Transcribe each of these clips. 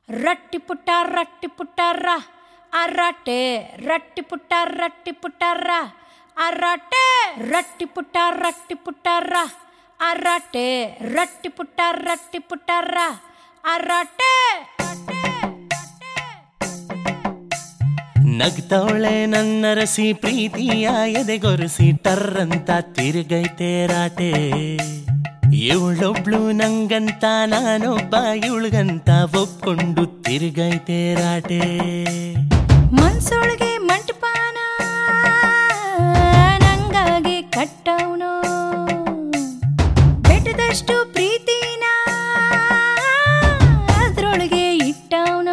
ರಟ್ಟಿ ಪುಟ್ಟ ರಟ್ಟಿ ಪುಟ್ಟಾರ ಅರಾಟೆ ರಟ್ಟಿ ಪುಟ್ಟ ರಟ್ಟಿ ಪುಟ್ಟಾರ ಅರಾಟೆ ರಟ್ಟಿ ಪುಟ್ಟ ರಟ್ಟಿ ಪುಟ್ಟಾರ ಅರಾಟೆ ರಟ್ಟಿ ಪುಟ್ಟ ರಟ್ಟಿ ಪುಟ್ಟಾರ ಅರಾಟೆ ನಗ್ತವಳೆ ನನ್ನರಸಿ ಪ್ರೀತಿಯ ಎದೆಗೊರೆಸಿ ಟರ್ರಂತ ತಿರುಗೈತೆ ರಾಟೆ ಇವಳೊಬ್ಳು ನಂಗಂತ ನಾನೊಬ್ಬ ಇವಳಿಗಂತ ಒಪ್ಕೊಂಡು ತಿರುಗೈತೆ ರಾಟೆ ಮನ್ಸೊಳಗೆ ಮಂಟಪಾನ ನಂಗಾಗಿ ಕಟ್ಟವನು ಬೆಟ್ಟದಷ್ಟು ಪ್ರೀತಿನ ಅದ್ರೊಳಗೆ ಇಟ್ಟವನು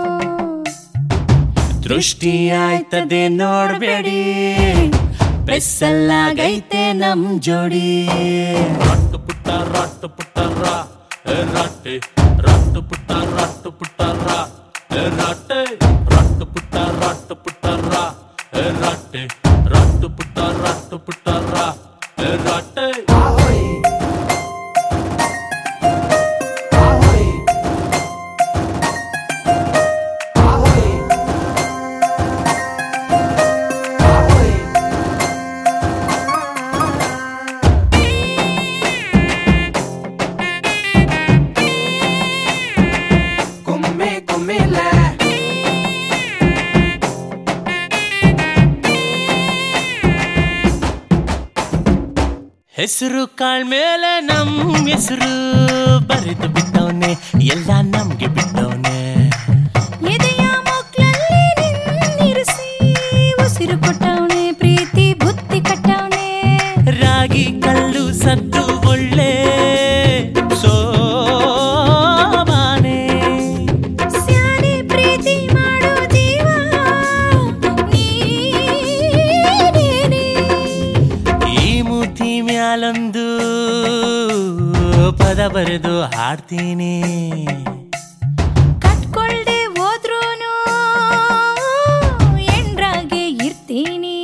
ದೃಷ್ಟಿ ಆಯ್ತದೆ ನೋಡ್ಬೇಡಿ ಬೆಸ್ಸಲಾಗೈತೆ ನಮ್ ಜೋಡಿ ರಟ್ಟು ಪುಟ್ಟ ರಟ್ಟು ಪುಟ್ಟ ರ ಏ ರಟ್ಟೆ ರಟ್ಟು ಪುಟ್ಟ ರಟ್ಟು ಪುಟ್ಟ ರ ಏ ರಟ್ಟೆ ರಟ್ಟು ಪುಟ್ಟ ರಟ್ಟು ಪುಟ್ಟ ರ ಏ ರಟ್ಟೆ ರಟ್ಟು ಪುಟ್ಟ ರಟ್ಟು ಪುಟ್ಟ ರ ಏ ರಟ್ಟೆ Come, come la. ಹೆಸರು ಕಾಳ್ ಮೇಲೆ ನಮ್ ಹೆಸರು ಬರೆದು ಬಿಟ್ಟವನೆ ಎಲ್ಲ ನಮ್ಗೆ ಬಿಟ್ಟವನೆ ಎದೆಯ ಮೊಗ್ಲಲ್ಲಿ ನಿನ್ನಿರಿಸಿ ಉಸಿರು ಕೊಟ್ಟವನೆ ಪ್ರೀತಿ ಬುತ್ತಿ ಕಟ್ಟವನೆ ರಾಗಿ ಕಲ್ಲು ಸದ್ದು ಒಳ್ಳೆ ಸೋಬಾನೆ ಸ್ಯಾನೆ ಪ್ರೀತಿ ಮಾಡೋ ಜೀವ ನೀನೇನೆ. ಈ ಮೂತಿ ಮ್ಯಾಲೊಂದು ಪದ ಬರೆದು ಹಾಡ್ತೀನಿ ಕಟ್ಕೊಳ್ದೆ ಹೋದ್ರೂನು ಎಂಡ್ರಾಗೆ ಇರ್ತೀನಿ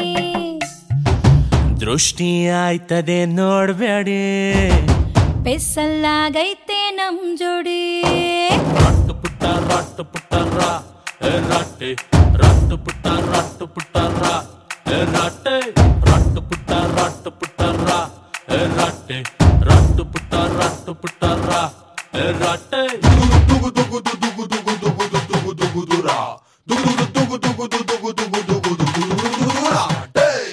ದೃಷ್ಟಿ ಆಯ್ತದೆ ನೋಡ್ಬೇಡಿ ಪೆಸ್ಸಲ್ಲಾಗೈತೆ ನಮ್ ಜೋಡಿ ರಟ್ಟು ಪುಟ್ಟ ರಟ್ಟು ಪುಟ್ಟ ರ ಏ ರಟ್ಟೆ ರಟ್ಟು ಪುಟ್ಟ ರಟ್ಟು ಪುಟ್ಟ ರ ಏ ರಟ್ಟೆ ರಟ್ಟು ಪುಟ್ಟ ರಟ್ಟು ಪುಟ್ಟ ರ ಏ ರಟ್ಟೆ ರಟ್ಟು ಪುಟ್ಟ ರಟ್ಟು ಪುಟ್ಟ ರ ಏ ರಟ್ಟೆ Dugu dugu dugu dugu dugu dugu dugu dugu dugu ra. Dugu dugu dugu dugu dugu dugu dugu dugu dugu ra. Hey.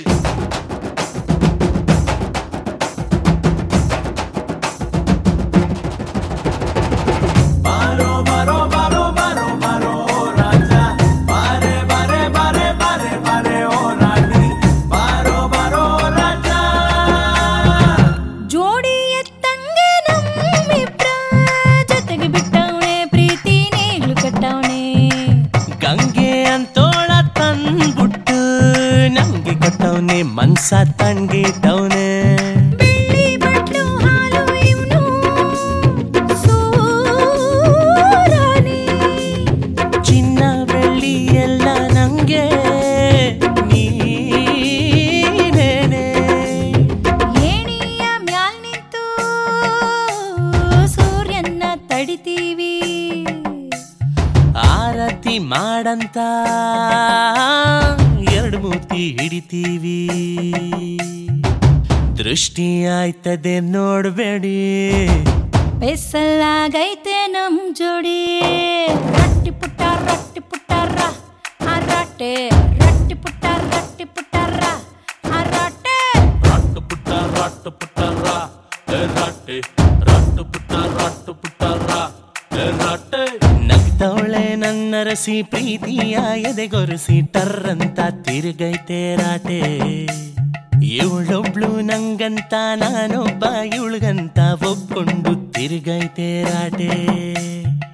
ಬಾರೋ ಬಾರೋ ಬಾರೋ ಬಾರೋ ಬಾರೋ ರಾಜ ಬಾರೆ ಬಾರೆ ಬಾರೆ ಬಾರೆ ಬಾರೆ ಓ ರಾಣಿ ಬಾರೋ ಬಾರೋ ರಾಜ ಜೋಡಿ ಎತ್ತಂಗೆ ನಮ್ಮಿಬ್ರ ಜೊತೆಗೆ ಬಿಟ್ಟವನೆ ಪ್ರೀತಿ ನೇಗ್ಲು ಕಟ್ಟವನೆ ಗಂಗೆ ಅಂತೋಳ ತಂದ್ಬಿಟ್ಟು ನಮ್ಗೆ ಕೊಟ್ಟವನೆ ಮನ್ಸ ತಂಗಿಟ್ಟವನೆ ಬೆಳ್ಳಿ ಬಟ್ಲು ಹಾಲು ಇವನು ಸೂರಾನೆ ಚಿನ್ನ ಬೆಳ್ಳಿ ಎಲ್ಲ ನಂಗೆ ನೀನೇನೆ ಏಣಿಯ ಮ್ಯಾಲ್ ನಿಂತು ಸೂರ್ಯನ ತಡಿತೀವಿ ಆರತಿ ಮಾಡಂತ ಎರಡು ಮೂತಿ ಹಿಡಿತೀವಿ ದೃಷ್ಟಿ ಆಯ್ತದೆ ನೋಡ್ಬೇಡಿ ಬೆಸ್ಸಲಾಗೈತೆ ನಮ್ ಜೋಡಿ ರಟ್ಟಿ ಪುಟ್ಟ ರಟ್ಟಿ ಪುಟ್ಟಾರ ಅರಾಟೆ ರಟ್ಟಿ ಪುಟ್ಟ ರಟ್ಟಿ ಪುಟ್ಟಾರ ಅರಾಟೆ ರಟ್ಟು ಪುಟ್ಟ ರಟ್ಟು ಪುಟ್ಟ ರ ಏ ರಟ್ಟೆ ರಟ್ಟು ಪುಟ್ಟ ರಟ್ಟು ಪುಟ್ಟ ರ ಏ ರಟ್ಟೆ ನಗ್ತವಳೆ ನನ್ನರಸಿ ಪ್ರೀತಿಯ ಎದೆಗೊರೆಸಿ ಟರ್ರಂತ ತಿರುಗೈತೆ ರಾಟೆ ಇವಳೊಬ್ಳು ನಂಗಂತ ನಾನೊಬ್ಬ ಇವಳಿಗಂತ ಒಪ್ಕೊಂಡು ತಿರುಗೈತೆ ರಾಟೆ